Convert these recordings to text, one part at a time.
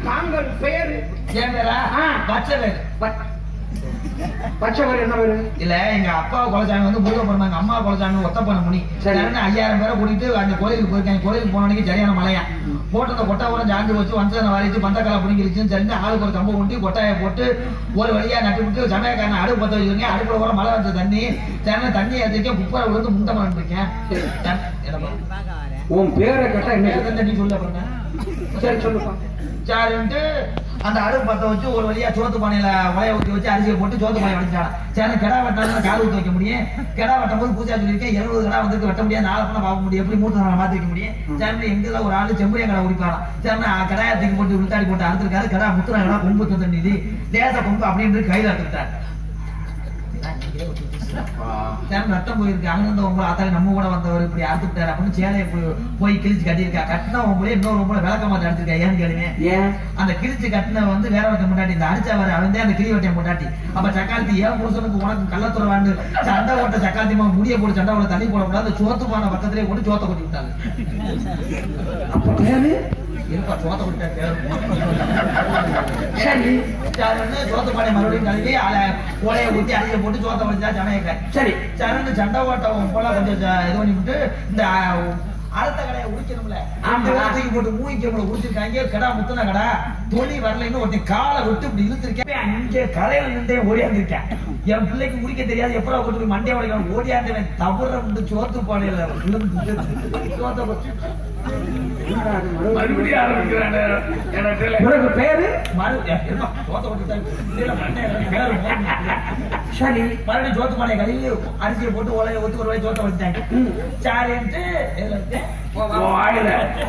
தாங்கள் பெயரு என் பேரா ஆ. பச்சை பேரு ப- பச்சை பேர் என்ன பேரு இல்ல எங்க அப்பா குலசாமி வந்து முருகப்பன் எங்க அம்மா குலசாமி ஒத்தப்பன முனி சரி. சரி ஐயாயிரம் பேரை கூட்டிட்டு அந்த கோயிலுக்கு போயிருக்காங்க கோயிலுக்கு போனவனைக்கு சரியான மழையா போட்டு அந்த கொட்டாபுரம் ஜாந்து வச்சு வந்தனை வரைச்சு பந்தக்கால பிடிங்கிருச்சுன்னு தெரிஞ்சு ஆளுக்கு ஒரு கம்பு ஊட்டி கொட்டாயை போட்டு ஒரு வழியா நட்டு விட்டு சமயக்காரன் அடுப்பு பத்த வச்சிருக்கேன் அடுப்புல கூட மழை வந்த தண்ணி சரி தண்ணி ஏற்றிருக்கேன் குப்பரை விழுந்து முண்டை பண்ணிருக்கேன் உன் பேரை கேட்டா என்ன சொல்றது? தண்ணி சொல்ல பாருங்க சரி சொல்லுப்பா சரின்ட்டு அந்த அடுப்பு பத்த வச்சு ஒரு வழியா சோத்து பானையில உலைய ஊற்றி வச்சு அரிசியை போட்டு சோத்து பானை வடிச்சாங்க சரி கிடா வெட்டாலும் கால் ஊற்றி வைக்க முடியும் கிடா வெட்டும் போது பூஜா சொல்லியிருக்கேன் எழுபது கடா வந்து வெட்ட முடியாது நாலு பண்ண பார்க்க முடியும் எப்படி மூத்த நாளை மாற்றி வைக்க முடியும் சரி எங்கேதான் ஒரு ஆளு செம்பரிய கடை உடிப்பாராம் சரி கடாயை தூக்கி போட்டு விழுத்தாடி போட்டு அறுத்துருக்காரு கடா முத்துனா கடா கொம்பு தண்ணி லேச கொம்பு அப்படின்னு கையில் அறுத்துக்கிட்டார் சரி நட்டம் போயிருக்கு அங்கிருந்து உங்களை அத்தாடி நம்ம கூட வந்தவர் இப்படி அறுத்துட்டாரு அப்படின்னு சேலையை போய் போய் கிழிச்சு கட்டியிருக்கா கட்டினா உங்களே இன்னொரு உங்களை விளக்க மாட்டேன் அடிச்சிருக்கா ஏன்னு கேளுங்க ஏன் அந்த கிழிச்சு கட்டின வந்து வேற ஒருத்தன் முன்னாடி இந்த அடிச்சா வர அவன் தான் அந்த கிளி வெட்டிய முன்னாடி அப்ப சக்காத்தி ஏன் புருஷனுக்கு உனக்கு கள்ளத்துறவாண்டு சண்டை ஓட்ட சக்காத்தி மா முடிய போட்டு சண்டை ஓட்ட தள்ளி போடக்கூடாது அந்த சோத்து பானை பக்கத்திலே போட்டு சோத்த கொட்டி விட்டாங்க அப்ப பேரு இருப்பா சோத்த கொட்டிட்டா சரி சரி சோத்து பானை மறுபடியும் கழுவி அலை ஓலையை ஊத்தி அடியை போட்டு சோத்த கொட்டிச்சா ஜனகாய் சரி சரணு சண்டை ஓட்டம் போல கொஞ்சம் ஜ- இது பண்ணி விட்டு இந்த அஹ், அடுத்த கடையை உடிக்கணும்ல ஆமா. அந்த தூக்கி போட்டு மூய்க்கு நம்மள உடிச்சிருக்காங்க கடா முத்துன கடா தொழில் வரலைன்னு ஒருத்தன் காலை விட்டு இப்படி இழுத்துருக்கேன் அங்கே கரையில நின்றே ஓடியாந்துருக்கேன் என் பிள்ளைக்கு முடிக்க தெரியாது எப்படா கொண்டு போய் மண்டே உடைக்கணும் ஓடியாந்தவன் தவற விட்டு சோத்து பானையில விழுந்து சோத்த கொட்டி என்னடா அது மறுபடியும்? மறுபடியும் ஆரம்பிக்கிறாங்க எனக்கு பிறகு பேரு மறு ஏம்மா, சோத்த கொட்டிட்டாங்க இல்ல, மண்டையில பேரு மோதிட்டு. சரி மறுபடியும் சோத்து பானையை கழுவி அரிசியை போட்டு ஓலையை ஊத்தி ஒரு வாய் சோத்த வச்சுட்டாங்க ம். சாரின்ட்டு இதுல இருக்கு. வாயில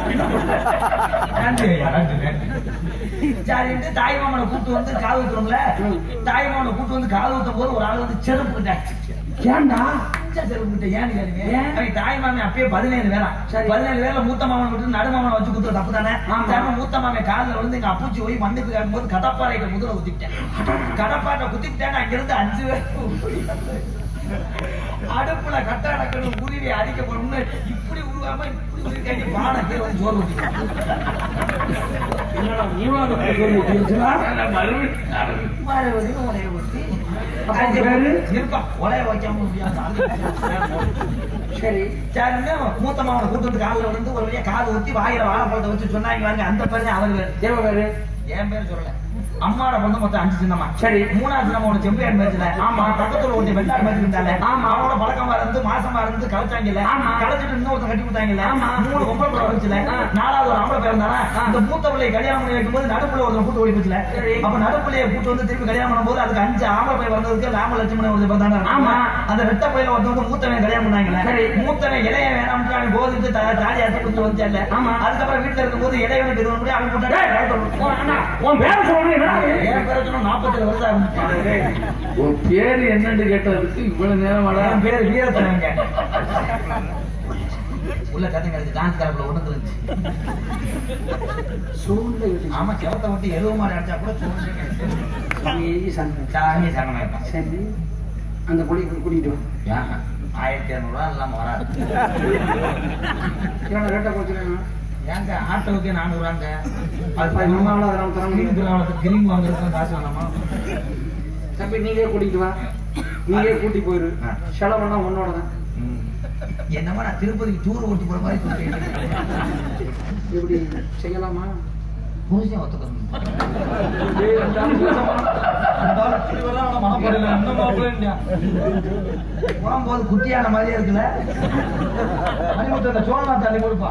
நன்றி ஐயா, நன்றி, நன்றி. சரின்ட்டு தாய் மாமனை கூட்டு வந்து காது ஊத்துறோம்ல தாய் மாமனை கூட்டு வந்து காது ஊத்தும் போது ஒரு ஆள் வந்து செருப்பு கிட்ட அடிச்சிருச்சு. ஏன்டா அடிச்சா செருப்பு கிட்ட ஏன்னு கேளுங்க ஏன்? அவன் தாய் மாமன் அப்பயே பதினேழு வேலை சரி. பதினேழு வேலை மூத்த மாமன் விட்டு நடு மாமனை வச்சு குத்துற தப்பு தானே ஆமா. சரி, மூத்த மாமன் காலில் விழுந்து எங்க அப்புச்சி போய் மண்ணுக்கு கேட்கும்போது கடப்பாறையில முதல குத்திட்டேன் கடப்பாட்டை குத்திட்டேன் அங்கிருந்து அஞ்சு பேர் அடுப்புல கட்ட அடக்கணும் குருவி அடிக்க போறோம்னு இப்படி உருவாம இப்படி உருக்காங்க பானை கீழே வந்து சோறு ஊத்திட்டாங்க. என்னடா மூணாவது பேர் சொல்லி தெரிஞ்சுனா? மறுபடியும் ஆரம்பிக்கிறாங்க. மறுபடியும் உலைய ஊத்தி, அப்ப அரிசி பேரு? இருப்பா, உலைய வைக்காம முடியாது. சரி சரின்னு மூத்த மாவனை கூட்டு வந்து காலில் விழுந்து ஒரு வழியா காது ஊத்தி வாயில வாழைப்பழத்தை வச்சு சொன்னாங்க வாங்க அந்த பேரு அவர் பேரு தேவ பேரு என் பேர் சொல்லல அம்மாவோட பொண்ணு மொத்தம் அஞ்சு சின்னம்மா சரி. மூணாவது சின்னம்மா ஒண்ணு செம்பியான் மேய்ச்சல ஆமா பக்கத்துல ஒருத்தி வெள்ளாடு மேய்ச்சி இருந்தால ஆமா. அவனோட பழக்கமா இருந்து மாசமா இருந்து கலைச்சாங்கல்ல ஆமா. கலைச்சிட்டு இன்னொருத்தன் கட்டி கொடுத்தாங்கல்ல ஆமா. மூணு பொம்பளை பிள்ளை வந்துச்சுல ஆ. நாலாவது ஒரு ஆம்பளை பேர் இருந்தானா ஆ. இந்த மூத்த பிள்ளையை கல்யாணம் பண்ணி வைக்கும்போது நடுப்புல ஒருத்தன் கூட்டு ஓடி போச்சுல சரி. அப்ப நடுப்புள்ளைய கூட்டு வந்து திருப்பி கல்யாணம் பண்ணும்போது அதுக்கு அஞ்சு ஆம்பளை பையன் வந்ததுக்கு ராம லட்சுமணன் ஒரு பிறந்தாங்க ஆமா. அந்த வெட்ட பையில ஒருத்தன் வந்து மூத்தவன் கல்யாணம் பண்ணாங்கல்ல சரி. மூத்தவன் இளைய வேணாம்னு அவன் போதிட்டு த- தாலி அறுத்து கொடுத்து வந்துச்சால ஆமா. அதுக்கப்புறம் வீட்டுல இருக்கும்போது இளையவனுக்கு இது பண்ணி அவன் டேய், கொண்டாடி உன் அண்ணா, உன் பேரை சொல்லணும் என்னடா இது? என் பேரை சொன்னா நாற்பத்தேழு வருஷம் ஆகும் உன் பேரு என்னன்னு கேட்டதுக்கு இவ்வளவு நேரம் வாடா என் பேரு வீரத்தனங்க உள்ள கதை கிடைச்சு டான்ஸ் கிளப்ல ஒண்ணு இருந்துச்சு சூழ்நிலை விட்டு. ஆமா கிளத்தை விட்டு எழுவ மாடு அடிச்சா கூட சொல்லுங்க சாமி, சண்டை. சாமி சரணமா இருப்பான் சரி அந்த பொடி கூட்டிட்டு வா ஏன்? ஆயிரத்தி இரநூறுவா இல்லாம வராது இவனை ரேட்டை குறைச்சிருக்காங்க ஏங்க ஆட்டோவுக்கு நானூறுவாங்க அது பதினொன்றாவது அதெல்லாம் தர முடியாது கிரீம் வாங்குறதுக்கு காசு வேணாமா தம்பி நீங்களே கூட்டிட்டு வா நீங்களே கூட்டி போயிரு ஆ. செலவெல்லாம் உன்னோட தான் ம். என்னமோ நான் திருப்பதிக்கு டூர் ஓட்டு போற மாதிரி சொல்லிட்டு இருக்கேன். எப்படி செய்யலாமா புருஷன் ஒத்துக்கணும் டேய், ரெண்டாவது பேசாம. போகும்போது குட்டியான மாதிரியே இருக்குல்ல மணிமுத்தத்தை சோழனா தள்ளி கொடுப்பா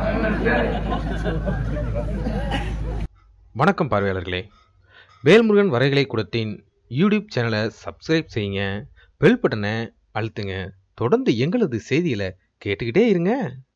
வணக்கம் பார்வையாளர்களே வேல்முருகன் வரைகலை கூடத்தின் யூடியூப் சேனலை சப்ஸ்கிரைப் செய்யுங்க பெல் பட்டனை அழுத்துங்க தொடர்ந்து எங்களது செய்திகளை கேட்டுக்கிட்டே இருங்க